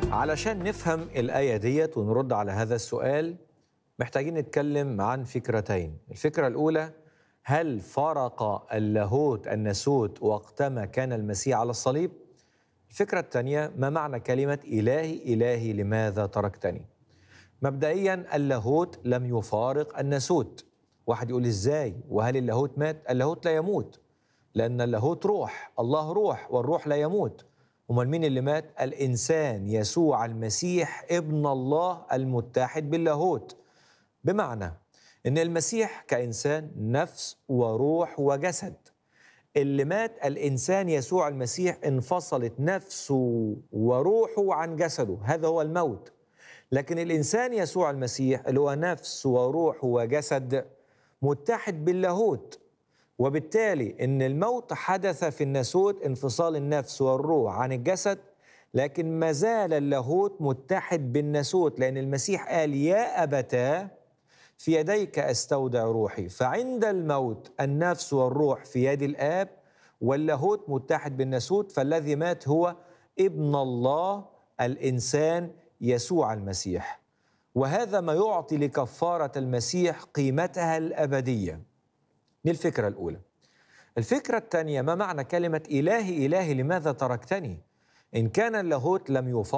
علشان نفهم الآية ديت ونرد على هذا السؤال محتاجين نتكلم عن فكرتين الفكرة الأولى هل فرق اللاهوت الناسوت وقتما كان المسيح على الصليب؟ الفكرة الثانية ما معنى كلمة إلهي إلهي لماذا تركتني؟ مبدئيا اللاهوت لم يفارق الناسوت واحد يقول ازاي وهل اللاهوت مات؟ اللاهوت لا يموت لأن اللاهوت روح الله روح والروح لا يموت امال مين اللي مات الانسان يسوع المسيح ابن الله المتحد باللاهوت بمعنى ان المسيح كانسان نفس وروح وجسد اللي مات الانسان يسوع المسيح انفصلت نفسه وروحه عن جسده هذا هو الموت لكن الانسان يسوع المسيح اللي هو نفس وروح وجسد متحد باللاهوت وبالتالي ان الموت حدث في الناسوت انفصال النفس والروح عن الجسد لكن ما زال اللاهوت متحد بالناسوت لان المسيح قال يا ابتاه في يديك استودع روحي فعند الموت النفس والروح في يد الاب واللاهوت متحد بالناسوت فالذي مات هو ابن الله الانسان يسوع المسيح وهذا ما يعطي لكفاره المسيح قيمتها الابديه دي الفكرة الأولى الفكرة الثانية ما معنى كلمة إلهي إلهي لماذا تركتني إن كان اللاهوت لم يفارق